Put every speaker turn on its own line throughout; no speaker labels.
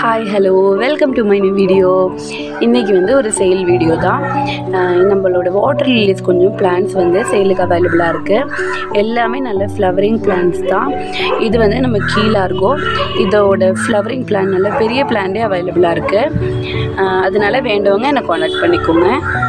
hi hello welcome to my new video இன்றைக்கி வந்து ஒரு சேல் வீடியோ தான் அஹ் நம்மளோட வாட்டர் லில்லிஸ் கொஞ்சம் பிளான்ஸ் வந்து சேலுக்கு அவைலபிளாக இருக்குது எல்லாமே நல்ல ஃப்ளவரிங் பிளான்ஸ் தான் இது வந்து நம்ம கீழே இருக்கோம் இதோட ஃப்ளவரிங் பிளான் நல்ல பெரிய பிளான்டே அவைலபிளாக இருக்குது அதனால வேண்டவங்க என்னை காண்டாக்ட் பண்ணிக்கோங்க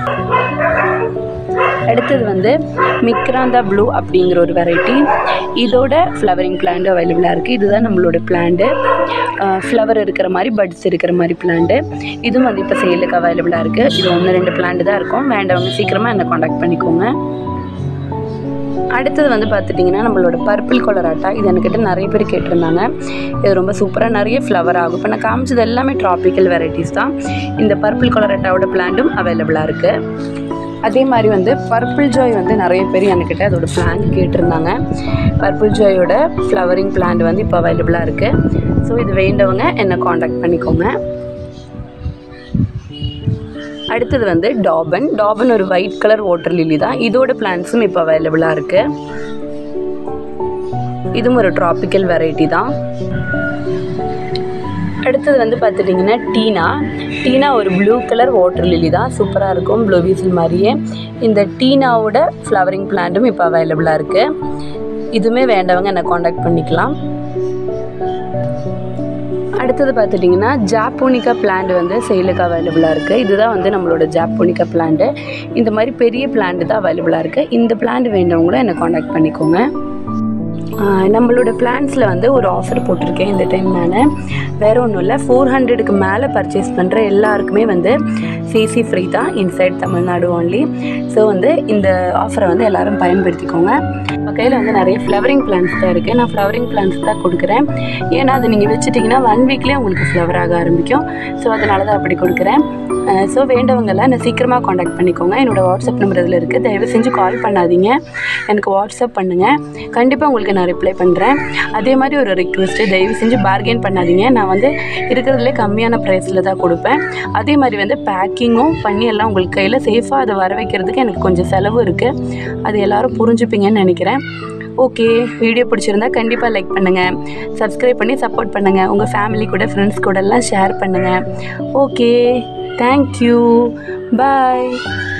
அடுத்தது வந்து மிக்ராந்தா ப்ளூ அப்படிங்கிற ஒரு வெரைட்டி இதோட ஃப்ளவரிங் பிளான்ட் அவைலபிளாக இருக்குது இதுதான் நம்மளோட பிளான்ட்டு ஃப்ளவர் இருக்கிற மாதிரி பட்ஸ் இருக்கிற மாதிரி பிளான்ட்டு இதுவும் வந்து இப்போ சேலுக்கு அவைலபிளாக இருக்குது இது ஒன்று ரெண்டு பிளான்ட் தான் இருக்கும் வேண்டவங்க சீக்கிரமாக என்னை காண்டாக்ட் பண்ணிக்கோங்க அடுத்தது வந்து பார்த்துட்டிங்கன்னா நம்மளோட பர்பிள் கொலராட்டா இது என்கிட்ட நிறைய பேர் கேட்டிருந்தாங்க இது ரொம்ப சூப்பராக நிறைய ஃப்ளவர் ஆகும் இப்போ நான் காமிச்சது எல்லாமே ட்ராபிக்கல் வெரைட்டிஸ் தான் இந்த பர்பிள் கொலராட்டாவோட பிளான்ட்டும் அவைலபிளாக இருக்குது அதே மாதிரி வந்து பர்பிள் ஜாய் வந்து நிறைய பேர் என்கிட்ட அதோட பிளான்ட் கேட்டிருந்தாங்க பர்பிள் ஜாயோட ஃப்ளவரிங் பிளான்ட் வந்து இப்போ அவைலபிளாக இருக்குது ஸோ இது வேண்டவங்க என்னை காண்டாக்ட் பண்ணிக்கோங்க அடுத்தது வந்து டாபன் டாபன் ஒரு ஒயிட் கலர் வாட்டர் லில்லி தான் இதோட பிளான்ட்ஸும் இப்போ அவைலபிளாக இருக்குது இதுவும் ஒரு ட்ராபிக்கல் வெரைட்டி தான் அடுத்தது வந்து பார்த்துட்டிங்கன்னா டீனா டீனா ஒரு ப்ளூ கலர் வாட்டர் லில்லி தான் சூப்பராக இருக்கும் ப்ளூ வீசில் மாதிரியே இந்த டீனாவோட ஃப்ளவரிங் பிளான்ட்டும் இப்போ அவைலபிளாக இருக்குது இதுவுமே வேண்டவங்க என்னை காண்டாக்ட் பண்ணிக்கலாம் அடுத்தது பார்த்துட்டிங்கன்னா ஜாப்போனிக்கா பிளான்ட் வந்து சேலுக்கு அவைலபிளாக இருக்குது இதுதான் வந்து நம்மளோட ஜாப்போனிக்கா பிளான்ட்டு இந்த மாதிரி பெரிய பிளான்ட் தான் அவைலபிளாக இருக்குது இந்த பிளான்ட் வேண்டவங்களும் என்னை காண்டாக்ட் பண்ணிக்கோங்க ஆஹ் நம்மளோட பிளான்ஸில் வந்து ஒரு ஆஃபர் போட்டிருக்கேன் இந்த டைம் நான் வேறு ஒன்றும் இல்லை ஃபோர் ஹண்ட்ரடுக்கு மேலே பர்ச்சேஸ் பண்ணுற எல்லாருக்குமே வந்து சிசி ஃப்ரீ தான் இன்சைட் தமிழ்நாடு ஓன்லி ஸோ வந்து இந்த ஆஃபரை வந்து எல்லாரும் பயன்படுத்திக்கோங்க நம்ம கையில் வந்து நிறைய ஃப்ளவரிங் பிளான்ஸ் தான் இருக்குது நான் ஃப்ளவரிங் பிளான்ஸ் தான் கொடுக்குறேன் ஏன்னா அது நீங்கள் வச்சுட்டிங்கன்னா ஒன் வீக்லேயே உங்களுக்கு ஃப்ளவர் ஆக ஆரம்பிக்கும் ஸோ அதனால தான் அப்படி கொடுக்குறேன் ஸோ வேண்டவங்கெல்லாம் என்னை சீக்கிரமாக காண்டாக்ட் பண்ணிக்கோங்க என்னோடய வாட்ஸ்அப் நம்பர் இதில் இருக்குது தயவு செஞ்சு கால் பண்ணாதீங்க எனக்கு வாட்ஸ்அப் பண்ணுங்கள் கண்டிப்பாக உங்களுக்கு நான் ரிப்ளை பண்ணுறேன் அதே மாதிரி ஒரு ரிக்வெஸ்ட்டு தயவு செஞ்சு பார்கெயின் பண்ணாதீங்க நான் வந்து இருக்கிறதுலே கம்மியான ப்ரைஸில் தான் கொடுப்பேன் அதே மாதிரி வந்து பேக்கிங்கும் பண்ணி எல்லாம் உங்களுக்கு கையில் சேஃபாக அதை வர வைக்கிறதுக்கு எனக்கு கொஞ்சம் செலவு இருக்குது அது எல்லாரும் புரிஞ்சுப்பீங்கன்னு நினைக்கிறேன் ஓகே வீடியோ பிடிச்சிருந்தா கண்டிப்பாக லைக் பண்ணுங்கள் சப்ஸ்கிரைப் பண்ணி சப்போர்ட் பண்ணுங்கள் உங்கள் ஃபேமிலி கூட ஃப்ரெண்ட்ஸ் கூட எல்லாம் ஷேர் பண்ணுங்கள் ஓகே தேங்க்யூ பாய்